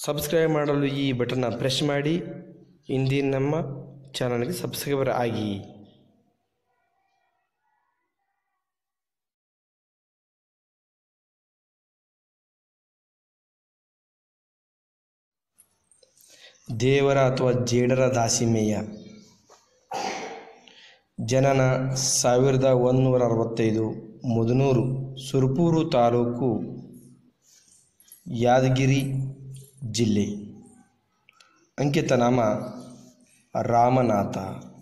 subscribe ಮಾಡಲು ಈ ಬಟನ್ನ ಪ್ರೆಸ್ ಮಾಡಿ ಇಂದಿನ ನಮ್ಮ ಚಾನಲ್ಗೆ ಸಬ್ಸ್ಕ್ರೈಬರ್ ಆಗಿ ದೇವರ ಅಥವಾ ಜೇಡರ ದಾಸಿಮೇಯ ಜನನ ಸಾವಿರದ ಒಂದುನೂರ ಅರವತ್ತೈದು ಮುದನೂರು ಸುರಪೂರು ತಾಲೂಕು ಯಾದಗಿರಿ ಜಿಲ್ಲೆ ಅಂಕಿತನಾಮ ರಾಮನಾಥ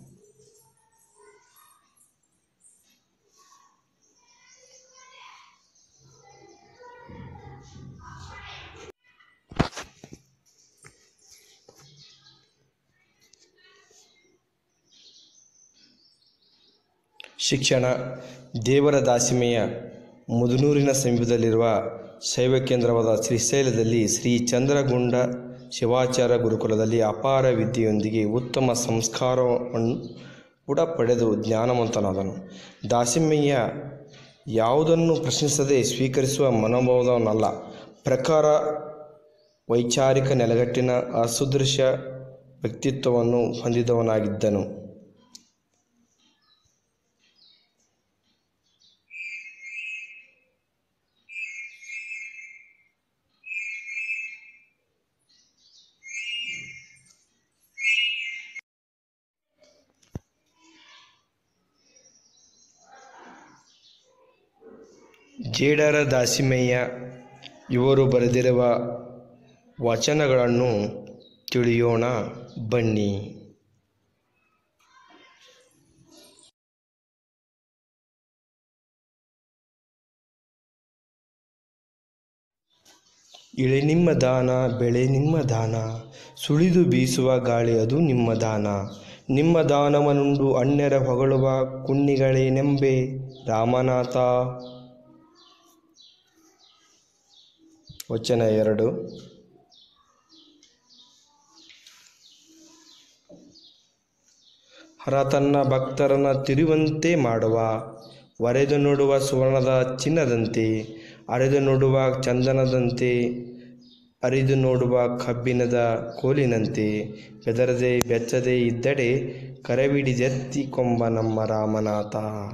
ಶಿಕ್ಷಣ ದೇವರ ದಾಸಿಮೆಯ ಮುದುನೂರಿನ ಸಮೀಪದಲ್ಲಿರುವ ಶೈವ ಕೇಂದ್ರವಾದ ಶ್ರೀಶೈಲದಲ್ಲಿ ಶ್ರೀ ಚಂದ್ರಗುಂಡ ಶಿವಾಚಾರ್ಯ ಗುರುಕುಲದಲ್ಲಿ ಅಪಾರ ವಿದ್ಯೆಯೊಂದಿಗೆ ಉತ್ತಮ ಸಂಸ್ಕಾರವನ್ನು ಕೂಡ ಪಡೆದು ಜ್ಞಾನವಂತನಾದನು ದಾಸಿಮಯ್ಯ ಯಾವುದನ್ನು ಪ್ರಶ್ನಿಸದೆ ಸ್ವೀಕರಿಸುವ ಮನೋಭಾವದವನಲ್ಲ ಪ್ರಕಾರ ವೈಚಾರಿಕ ನೆಲೆಗಟ್ಟಿನ ಅಸುದೃಶ್ಯ ವ್ಯಕ್ತಿತ್ವವನ್ನು ಹೊಂದಿದವನಾಗಿದ್ದನು ಜೇಡರ ದಾಸಿಮಯ್ಯ ಇವರು ಬರೆದಿರುವ ವಚನಗಳನ್ನು ತಿಳಿಯೋಣ ಬನ್ನಿ ಇಳೆ ನಿಮ್ಮ ದಾನ ಬೆಳೆ ನಿಮ್ಮ ದಾನ ಸುಳಿದು ಬೀಸುವ ಗಾಳಿ ಅದು ನಿಮ್ಮ ದಾನ ನಿಮ್ಮ ದಾನವನುಂಡು ಅಣ್ಯರ ಹೊಗಳುವ ಕುಣ್ಣಿಗಳೇನೆಂಬೆ ರಾಮನಾಥ ವಚನ ಎರಡು ಹರ ತನ್ನ ಭಕ್ತರನ್ನ ತಿರುವಂತೆ ಮಾಡುವ ವರೆದು ನೋಡುವ ಸುವರ್ಣದ ಚಿನ್ನದಂತೆ ಅರೆದು ನೋಡುವ ಚಂದನದಂತೆ ಅರಿದು ನೋಡುವ ಕಬ್ಬಿಣದ ಕೋಲಿನಂತೆ ಬೆದರದೆ ಬೆಚ್ಚದೆ ಇದ್ದಡೆ ಕರವಿಡಿದೆತ್ತಿ ಕೊಂಬ ನಮ್ಮ ರಾಮನಾಥ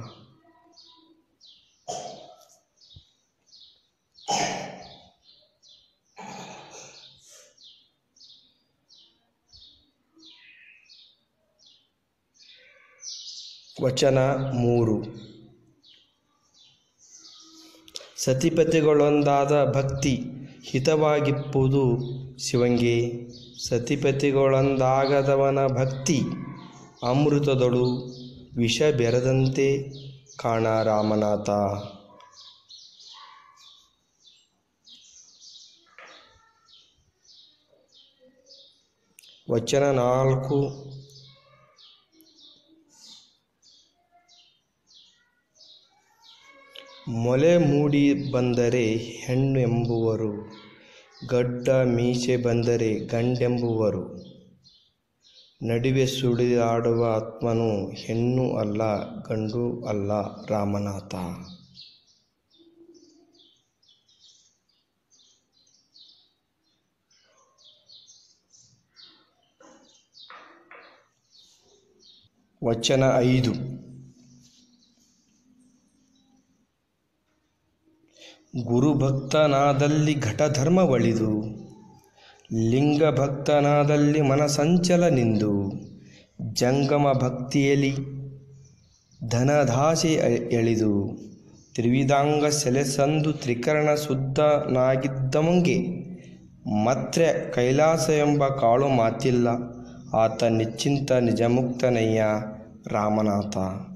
ವಚನ ಮೂರು ಸತಿಪತಿಗಳೊಂದಾದ ಭಕ್ತಿ ಹಿತವಾಗಿಪ್ಪುದು ಶಿವಂಗೆ ಸತಿಪತಿಗಳೊಂದಾಗದವನ ಭಕ್ತಿ ಅಮೃತದೊಳು ವಿಷ ಬೆರೆದಂತೆ ಕಾಣ ರಾಮನಾಥ ವಚನ ನಾಲ್ಕು ಮೊಲೆ ಮೂಡಿ ಬಂದರೆ ಹೆಣ್ಣು ಎಂಬುವರು ಗಡ್ಡ ಮೀಸೆ ಬಂದರೆ ಗಂಡೆಂಬುವರು ನಡುವೆ ಸುಳಿದಾಡುವ ಆತ್ಮನು ಹೆಣ್ಣು ಅಲ್ಲ ಗಂಡು ಅಲ್ಲ ರಾಮನಾಥ ವಚನ ಐದು ಗುರುಭಕ್ತನಾದಲ್ಲಿ ಘಟಧರ್ಮ ಒಳಿದು ಲಿಂಗ ಭಕ್ತನಾದಲ್ಲಿ ಮನಸಂಚಲ ನಿಂದು ಜಂಗಮ ಭಕ್ತಿಯಲ್ಲಿ ಧನದಾಸೆ ಎಳೆದು ತ್ರಿವಿಧಾಂಗ ಸೆಲೆಸಂದು ತ್ರಿಕರಣ ಶುದ್ಧನಾಗಿದ್ದವಂಗೆ ಮತ್ತೆ ಕೈಲಾಸ ಎಂಬ ಕಾಳು ಮಾತಿಲ್ಲ ಆತ ನಿಶ್ಚಿಂತ ನಿಜಮುಕ್ತನಯ್ಯ ರಾಮನಾಥ